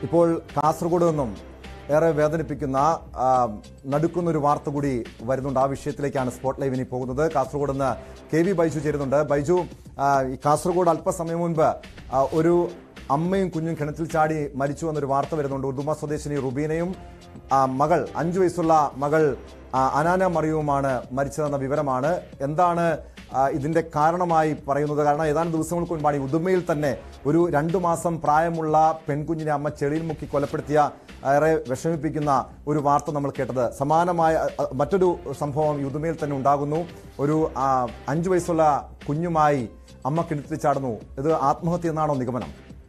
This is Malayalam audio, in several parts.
ഇപ്പോൾ കാസർഗോഡ് നിന്നും ഏറെ വേദനിപ്പിക്കുന്ന ആ, നടുക്കുന്ന ഒരു വാർത്ത കൂടി വരുന്നുണ്ട് ആ വിഷയത്തിലേക്കാണ് സ്പോട്ട് ലൈവ് ഇനി പോകുന്നത് കാസർഗോഡ് നിന്ന് കെ വി ബൈജു ചേരുന്നുണ്ട് ബൈജു ആ, ഈ കാസർഗോഡ് അല്പസമയം മുൻപ് ആ, ഒരു അമ്മയും കുഞ്ഞും കിണറ്റിൽ ചാടി മരിച്ചു എന്നൊരു വാർത്ത വരുന്നുണ്ട് ഉദുമ സ്വദേശിനി റുബീനയും ആ, മകൾ അഞ്ചു വയസ്സുള്ള മകൾ ആ, അനാന മറിയവുമാണ് മരിച്ചതെന്ന വിവരമാണ് എന്താണ് ആ, ഇതിന്റെ കാരണമായി പറയുന്നത് കാരണം ഏതാനും ദിവസങ്ങൾക്ക് മുൻപാണ് ഈ ഉദുമയിൽ തന്നെ ഒരു രണ്ടു മാസം പ്രായമുള്ള പെൺകുഞ്ഞിനെ അമ്മ ചെളിയിൽ മുക്കി കൊലപ്പെടുത്തിയ ഏറെ വിഷമിപ്പിക്കുന്ന ഒരു വാർത്ത നമ്മൾ കേട്ടത് സമാനമായ അ, മറ്റൊരു സംഭവം ഈ ഉദുമയിൽ തന്നെ ഉണ്ടാകുന്നു ഒരു ആ, അഞ്ചു വയസ്സുള്ള കുഞ്ഞുമായി അമ്മ കിണറ്റിൽ ചാടുന്നു ഇത് ആത്മഹത്യ എന്നാണോ നിഗമനം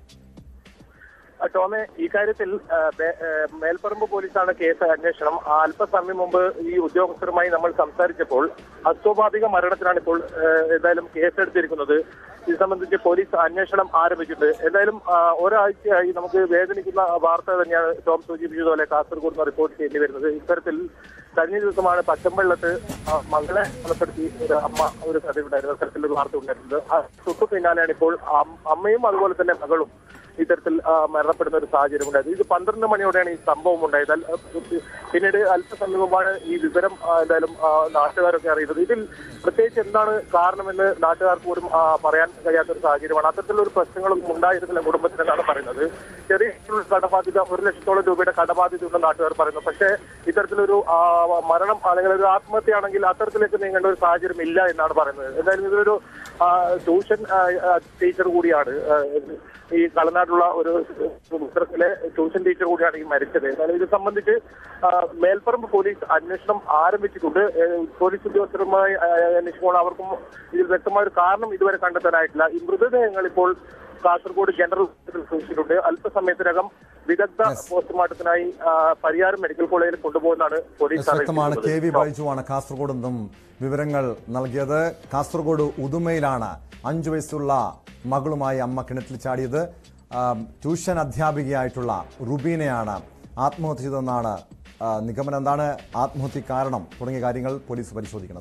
ആ, ടോമെ ഈ കാര്യത്തിൽ ആ, ബേ- ആ, മേൽപ്പറമ്പ് പോലീസാണ് കേസ് അന്വേഷണം ആ, അല്പസമയം മുമ്പ് ഈ ഉദ്യോഗസ്ഥരുമായി നമ്മൾ സംസാരിച്ചപ്പോൾ അസ്വാഭാവിക മരണത്തിനാണ് ഇപ്പോൾ ആ, എന്തായാലും കേസെടുത്തിരിക്കുന്നത് ഇത് സംബന്ധിച്ച് പോലീസ് അന്വേഷണം ആരംഭിച്ചിട്ടുണ്ട് എന്തായാലും ആ, ഒരാഴ്ചയായി നമുക്ക് വേദനിക്കുന്ന വാർത്ത തന്നെയാണ് ടോം സൂചിപ്പിച്ചതുപോലെ കാസർഗോഡ് നിന്ന് റിപ്പോർട്ട് ചെയ്യേണ്ടി വരുന്നത് ഇത്തരത്തിൽ കഴിഞ്ഞ ദിവസമാണ് പച്ചമ്പള്ളത്ത് ആ, മകളെ കൊലപ്പെടുത്തി ഒരു അമ്മ ഒരു കഥയുണ്ടായിരുന്നു അത്തരത്തിലൊരു വാർത്ത ഉണ്ടായിരുന്നത് ആ തൊട്ടു പിന്നാലെയാണ് ഇപ്പോൾ അം- അമ്മയും അതുപോലെ തന്നെ മകളും ഇത്തരത്തിൽ ആ, മരണപ്പെടുന്ന ഒരു സാഹചര്യം ഉണ്ടായത് ഇത് പന്ത്രണ്ട് മണിയോടെയാണ് ഈ സംഭവം ഉണ്ടായത് അൽ- പിന്നീട് അല്പസമയം മുമ്പാണ് ഈ വിവരം ആ, എന്തായാലും ആ, നാട്ടുകാരൊക്കെ അറിയുന്നത് ഇതിൽ പ്രത്യേകിച്ച് എന്താണ് കാരണമെന്ന് നാട്ടുകാർക്ക് പോലും ആ, പറയാൻ കഴിയാത്ത ഒരു സാഹചര്യമാണ് അത്തരത്തിലുള്ള പ്രശ്നങ്ങളൊന്നും ഉണ്ടായിരുന്നില്ല കുടുംബത്തിനെന്നാണ് പറയുന്നത് ചെറിയ ഒരു കടബാധ്യത ഒരു ലക്ഷത്തോളം രൂപയുടെ കടബാധ്യത ഉണ്ടെന്ന് നാട്ടുകാർ പറയുന്നു പക്ഷേ ഇത്തരത്തിലൊരു ആ, മരണം അല്ലെങ്കിൽ ഒരു ആത്മഹത്യയാണെങ്കിൽ അത്തരത്തിലേക്ക് നീങ്ങേണ്ട ഒരു സാഹചര്യം ഇല്ല എന്നാണ് പറയുന്നത് എന്തായാലും ഇതൊരു ആ, ട്യൂഷൻ ആ, ആ, ടീച്ചർ കൂടിയാണ് ആ, ഈ കളനാടുള്ള ഒരു ഉത്തരത്തിലെ ട്യൂഷൻ ടീച്ചർ കൂടിയാണ് ഈ മരിച്ചത് എന്നാലും ഇത് സംബന്ധിച്ച് ആ, മേൽപ്പറമ്പ് പോലീസ് അന്വേഷണം ആരംഭിച്ചിട്ടുണ്ട് ഏ, പോലീസ് ഉദ്യോഗസ്ഥരുമായി ആ, അന്വേഷിക്കുമ്പോൾ അവർക്കും ഇതിൽ വ്യക്തമായ ഒരു കാരണം ഇതുവരെ കണ്ടെത്താനായിട്ടില്ല ഈ മൃതദേഹങ്ങൾ ഇപ്പോൾ കാസർഗോഡ് ജനറൽ ഹോസ്പിറ്റലിൽ സൂക്ഷിച്ചിട്ടുണ്ട് അല്പസമയത്തിനകം വിദഗ്ധ പോസ്റ്റ്മോർട്ടത്തിനായി ആ, പരിയാരം മെഡിക്കൽ കോളേജിൽ കൊണ്ടുപോകുന്നതാണ് പോലീസ് വ്യക്തമാണ് കെ വി അറിയിച്ചിരിക്കുന്നത്. ബൈജുവാണ് കാസർഗോഡ് നിന്നും വിവരങ്ങൾ നൽകിയത് കാസർഗോഡ് ഉദുമയിലാണ് അഞ്ചു വയസ്സുള്ള മകളുമായി അമ്മ കിണറ്റിൽ ചാടിയത് ആ, ട്യൂഷൻ അധ്യാപികയായിട്ടുള്ള റുബീനയാണ് ആത്മഹത്യ ചെയ്തതെന്നാണ് ആ, നിഗമനം എന്താണ് ആത്മഹത്യ കാരണം തുടങ്ങിയ കാര്യങ്ങൾ പോലീസ് പരിശോധിക്കണം